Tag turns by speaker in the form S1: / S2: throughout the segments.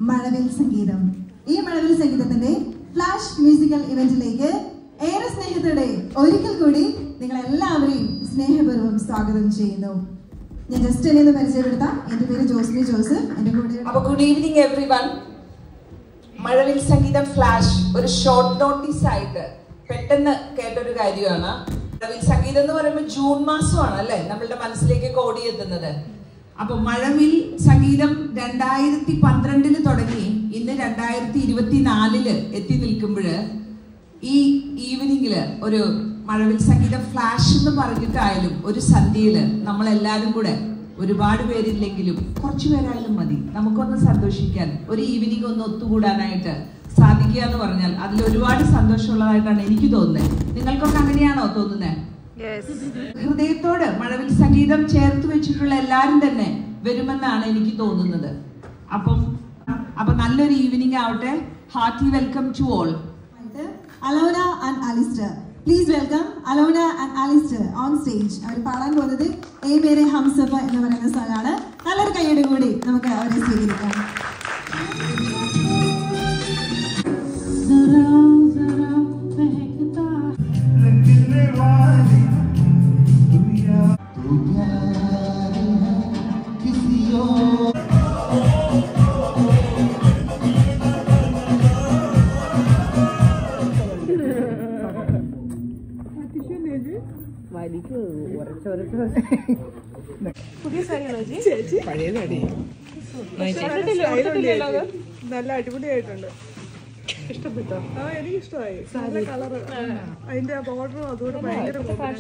S1: മഴവിൽ സംഗീതം ഈ മഴവിൽ സംഗീതത്തിന്റെ ഫ്ലാഷ് മ്യൂസിക്കൽ ഇവന്റിലേക്ക് ഏറെ സ്നേഹത്തോടെ ഒരിക്കൽ കൂടി നിങ്ങൾ എല്ലാവരെയും സ്നേഹപൂർവ്വം സ്വാഗതം ചെയ്യുന്നു ഞാൻ ജസ്റ്റ് എന്നെ ഒന്ന് പരിചയപ്പെടുത്താം എന്റെ പേര് ജോസ്മി ജോസഫ് എന്റെ കൂടെ
S2: അപ്പൊ ഗുഡ് ഈവനിങ് എവ്രി വൺ മഴവിൽ സംഗീതം ഫ്ലാഷ് ഒരു ഷോർട്ട് നോട്ടീസ് ആയിട്ട് പെട്ടെന്ന് കേട്ടൊരു കാര്യമാണ് മഴവിൽ സംഗീതം എന്ന് പറയുമ്പോൾ ജൂൺ മാസമാണ് അല്ലെ നമ്മളുടെ മനസ്സിലേക്ക് ഓടിയെത്തുന്നത് അപ്പൊ മഴവിൽ സംഗീതം രണ്ടായിരത്തി പന്ത്രണ്ടില് തുടങ്ങി ഇന്ന് രണ്ടായിരത്തി ഇരുപത്തിനാലില് എത്തി നിൽക്കുമ്പോഴ് ഈ ഈവനിങ്ങില് ഒരു മഴവിൽ സംഗീതം ഫ്ലാഷ് എന്ന് പറഞ്ഞിട്ടായാലും ഒരു സന്ധ്യയില് നമ്മളെല്ലാരും കൂടെ ഒരുപാട് പേരില്ലെങ്കിലും കുറച്ചു പേരായാലും മതി നമുക്കൊന്ന് സന്തോഷിക്കാൻ ഒരു ഈവനിങ് ഒന്ന് ഒത്തുകൂടാനായിട്ട് സാധിക്കുക എന്ന് പറഞ്ഞാൽ അതിൽ ഒരുപാട് സന്തോഷമുള്ളതായിട്ടാണ് എനിക്ക് തോന്നുന്നത് നിങ്ങൾക്കൊക്കെ അങ്ങനെയാണോ തോന്നുന്നത് ഹൃദയത്തോട് മഴവിൽ സംഗീതം ചേർത്ത് വെച്ചിട്ടുള്ള എല്ലാരും തന്നെ വരുമെന്നാണ് എനിക്ക് തോന്നുന്നത് അപ്പം അപ്പൊ നല്ലൊരു ഈവനിങ് ആവട്ടെ hearty welcome to all
S1: Alona and Alistair please welcome Alona and Alistair on stage അവർ പാടാൻ പോകുന്നത് ഏ പേരെ ഹംസഫ എന്ന് പറയുന്ന സ്ഥലമാണ് നല്ലൊരു കൈയുടെ കൂടി നമുക്ക് അവരെ സ്വീകരിക്കാം
S3: तू प्यार है किसी और
S4: നല്ല അടിപൊളിയായിട്ടുണ്ട് ഇഷ്ടപ്പെട്ടോ ആ എനിക്ക് ഇഷ്ടമായി നല്ല കളറ് അതിന്റെ ബോർഡറും അതുകൊണ്ട് ഭയങ്കര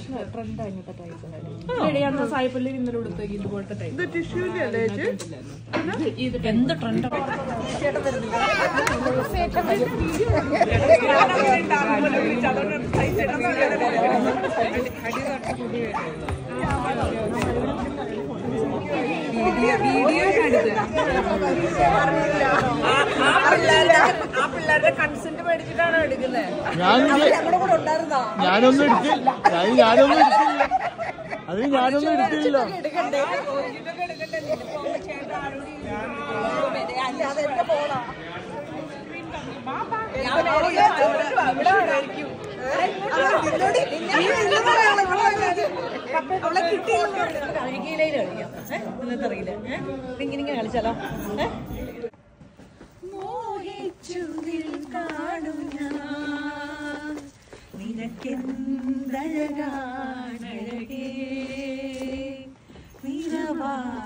S5: സായിപ്പള്ളി ഇന്നലെ കൊടുത്തേക്ക് ഇതുപോലത്തെ ടൈപ്പ്
S4: ഇത് ടിഷ്യൂന്റെ അല്ലേ ചേച്ചി
S5: ഇത് എന്ത് ട്രെൻഡ്
S2: ആ പിള്ളേരുടെ കൺസെന്റ് മേടിച്ചിട്ടാണോ എടുക്കുന്നത്
S6: ഞാൻ ഞാനൊന്നും എടുത്തില്ല ഞാൻ ഞാനൊന്നും എടുത്തില്ല അത് ഞാനൊന്നും എടുത്തില്ല
S5: ഇങ്ങനെ കളിച്ചാലോ
S7: നിനക്കെന്തഴകാണഴകേ നിരവാ